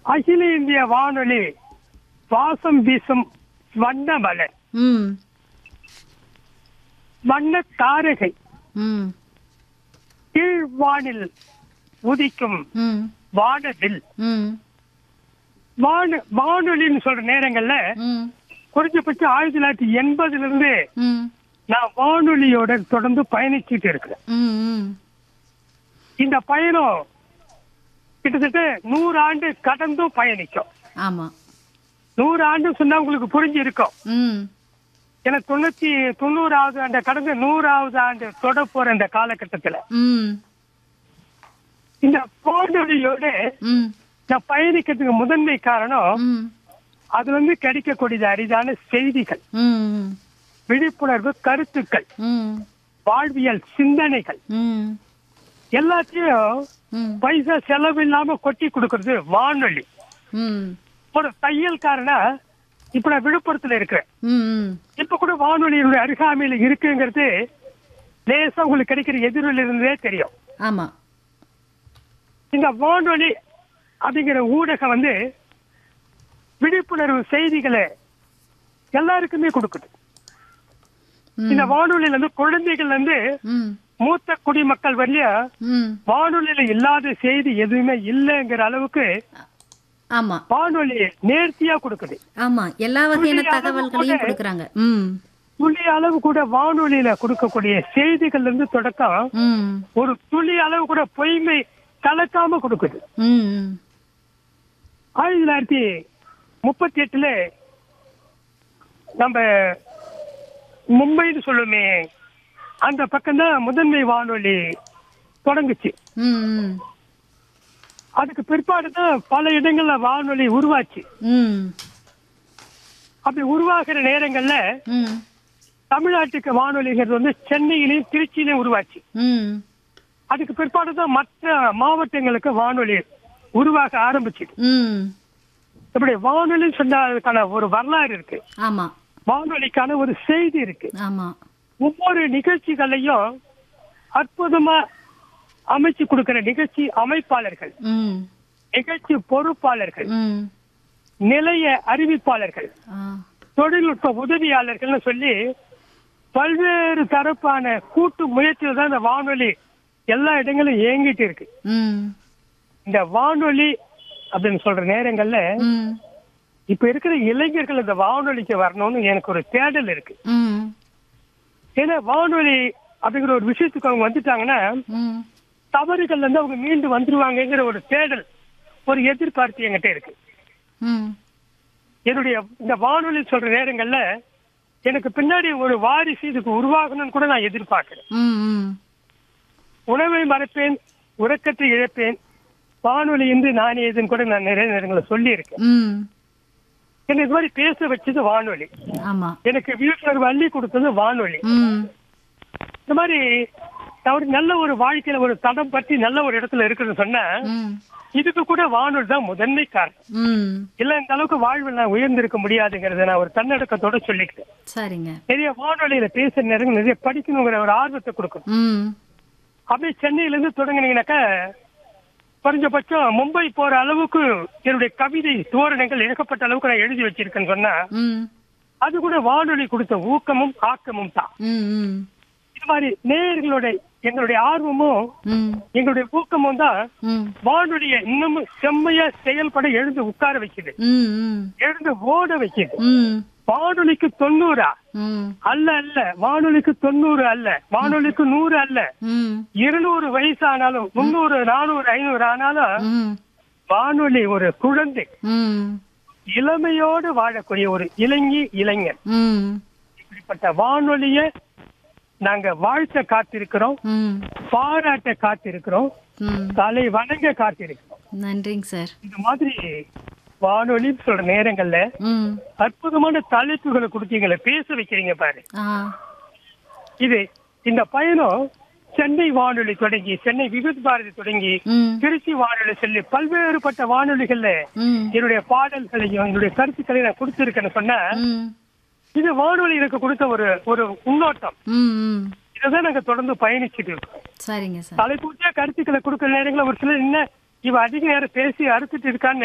அகில இந்திய வானொலி வாசம் வீசும் வண்ண மலர் ம் வண்ண தாரகை ம் கீழ் வானில் உதிக்கும் ம் வானவில் ம் வான வானொலின்னு சொல்ற நேரங்கள்ல ம் குறைஞ்சபட்சம் ஆயிரத்தி தொள்ளாயிரத்தி எண்பதுல இருந்து ம் நான் வானொலியோட தொடர்ந்து பயணிச்சுட்டு இருக்கிறேன் ம் ம் இந்த பயணம் கிட்டத்தட்ட நூறு ஆண்டு கடந்தும் பயணிக்கும் ஆமாம் நூறு ஆண்டு சொன்னா உங்களுக்கு புரிஞ்சு இருக்கும் ம் ஏன்னா தொண்ணூத்தி தொண்ணூறாவது ஆண்டு கடந்து நூறாவது ஆண்டு தொட போற இந்த காலகட்டத்துல ம் இந்த வானொலியோட ம் நான் பயணிக்கிறதுக்கு முதன்மை காரணம் ம் அதுல இருந்து கிடைக்கக்கூடிய அரிதான செய்திகள் ம் விழிப்புணர்வு கருத்துக்கள் ம் வாழ்வியல் சிந்தனைகள் ம் எல்லாத்தையும் ம் பைசா செலவு இல்லாம கொட்டி கொடுக்கறது வானொலி ம் ஒரு தையல்காரனா இப்ப நான் விழுப்புரத்துல இருக்கிறேன் ம் இப்ப கூட வானொலியினுடைய அருகாமையில இருக்குங்கிறது லேசா உங்களுக்கு கிடைக்கிற எதிரில் இருந்தே தெரியும் ஆமாம் இந்த வானொலி அப்படிங்கிற ஊடகம் வந்து விழிப்புணர்வு செய்திகளை எல்லாருக்குமே கொடுக்குது இந்த வானொலியில இருந்து குழந்தைகள்ல இருந்து ம் மூத்த குடிமக்கள் வரையும் ம் வானொலியில இல்லாத செய்தி எதுவுமே இல்லைங்கிற அளவுக்கு ஆமாம் வானொலி நேர்த்தியா கொடுக்குது ஆமாம் எல்லா வகையான துல்லிய அளவு தகவல்களையும் கூட- கொடுக்குறாங்க ம் துளி அளவு கூட வானொலியில கொடுக்கக்கூடிய செய்திகள்ல இருந்து தொடக்கம் ம் ஒரு துளி அளவு கூட பொய்மை கலக்காம கொடுக்குது ம் ம் ஆயிரத்தி தொள்ளாயிரத்தி முப்பத்தி எட்டுல நம்ம மும்பைன்னு சொல்லுமே அந்த பக்கம்தான் முதன்மை வானொலி தொடங்குச்சு ம் ம் அதுக்கு பிற்பாடு தான் பல இடங்கள்ல வானொலி உருவாச்சு ம் அப்படி உருவாகிற நேரங்கள்ல ம் தமிழ்நாட்டுக்கு வானொலிங்கிறது வந்து சென்னையிலையும் திருச்சியிலையும் உருவாச்சு ம் அதுக்கு பிற்பாடு தான் மற்ற மாவட்டங்களுக்கு வானொலி உருவாக ஆரம்பிச்சுது ம் இப்படி வானொலி சொன்னா அதுக்கான ஒரு வரலாறு இருக்கு ஆமாம் வானொலிக்கான ஒரு செய்தி இருக்கு ஆமாம் ஒவ்வொரு நிகழ்ச்சிகளையும் அற்புதமா அமைச்சு கொடுக்கிற நிகழ்ச்சி அமைப்பாளர்கள் ம் நிகழ்ச்சி பொறுப்பாளர்கள் ம் நிலைய அறிவிப்பாளர்கள் ஆ தொழில்நுட்ப உதவியாளர்கள்னு சொல்லி பல்வேறு தரப்பான கூட்டு முயற்சியில் தான் இந்த வானொலி எல்லா இடங்களும் இயங்கிட்டு இருக்கு ம் இந்த வானொலி அப்படின்னு சொல்ற நேரங்கள்ல ம் இப்ப இருக்கிற இளைஞர்கள் இந்த வானொலிக்கு வரணும்னு எனக்கு ஒரு தேடல் இருக்கு ம் ஏன்னா வானொலி அப்படிங்கிற ஒரு விஷயத்துக்கு அவங்க வந்துட்டாங்கன்னா ம் தவறுகள்ல இருந்து அவங்க மீண்டு வந்துருவாங்கங்கிற ஒரு தேடல் ஒரு எதிர்பார்ப்பு என்கிட்ட இருக்கு ம் என்னுடைய இந்த வானொலி சொல்ற நேரங்கள்ல எனக்கு பின்னாடி ஒரு வாரிசு இதுக்கு உருவாகணும்னு கூட நான் எதிர்பார்க்கிறேன் ம் ம் உணவை மறைப்பேன் உறக்கத்தை இழப்பேன் வானொலி என்று நான் ஏதுன்னு கூட நான் நிறைய நேரங்களில் சொல்லி இருக்கேன் ம் என்னை இது மாதிரி பேச வச்சது வானொலி ஆமாம் எனக்கு விழிப்புணர்வு அள்ளி கொடுத்தது வானொலி ம் இந்த மாதிரி நான் ஒரு நல்ல ஒரு வாழ்க்கையில ஒரு தடம் பற்றி நல்ல ஒரு இடத்துல இருக்குன்னு சொன்னா ம் இதுக்கு கூட வானொலி தான் முதன்மை காரணம் ம் இல்ல இந்த அளவுக்கு வாழ்வில் நான் உயர்ந்திருக்க முடியாதுங்கிறத நான் ஒரு தன்னடக்கத்தோட சொல்லிக்கிட்டேன் சரிங்க நிறைய வானொலியில பேசுற நேரம் நிறைய படிக்கணுங்கிற ஒரு ஆர்வத்தை கொடுக்கும் ம் அப்படியே சென்னையில இருந்து தொடங்குனீங்கன்னாக்கா குறைஞ்சபட்சம் மும்பை போற அளவுக்கு என்னுடைய கவிதை தோரணங்கள் ஏகப்பட்ட அளவுக்கு நான் எழுதி வச்சிருக்கேன்னு சொன்னா ம் அது கூட வானொலி கொடுத்த ஊக்கமும் ஆக்கமும் தான் ம் ம் இது மாதிரி நேயர்களுடைய எங்களுடைய ஆர்வமும் ம் எங்களுடைய ஊக்கமும் தான் ம் வானொலியை இன்னமும் செம்மையா செயல்பட எழுந்து உட்கார வைக்குது ம் ம் எழுந்து ஓட வைக்குது ம் வானொலிக்கு தொண்ணூறா ம் அல்ல அல்ல வானொலிக்கு தொண்ணூறு அல்ல வானொலிக்கு நூறு அல்ல ம் இருநூறு வயசு ஆனாலும் முன்னூறு நானூறு ஐநூறு ஆனாலும் ம் வானொலி ஒரு குழந்தை ம் இளமையோடு வாழக்கூடிய ஒரு இளைஞி இளைஞர் ம் இப்படிப்பட்ட வானொலிய நாங்க வாழ்த்த காத்திருக்கிறோம் ம் பாராட்ட காத்திருக்கிறோம் ம் தலை வணங்க காத்திருக்கிறோம் நன்றிங்க சார் இந்த மாதிரி வானொலி சொல்ற நேரங்கள்ல ம் அற்புதமான தலைப்புகளை கொடுத்தீங்களே பேச வைக்கிறீங்க பாரு ஆ இது இந்த பயணம் சென்னை வானொலி தொடங்கி சென்னை விவித் பாரதி தொடங்கி ம் திருச்சி வானொலி சொல்லி பல்வேறுபட்ட வானொலிகள்ல ம் என்னுடைய பாடல்களையும் என்னுடைய கருத்துக்களையும் நான் கொடுத்திருக்கேன்னு சொன்னா ம் இது வானொலி எனக்கு கொடுத்த ஒரு ஒரு முன்னோட்டம் ம் ம் இதைதான் நாங்க தொடர்ந்து பயணிச்சுட்டு இருக்கோம் சரிங்க சார் தலைப்பூட்டியா கருத்துக்களை கொடுக்கிற நேரங்களில் ஒரு சிலர் என்ன இவ அதிக நேரம் பேசி அறுத்துட்டு இருக்கான்னு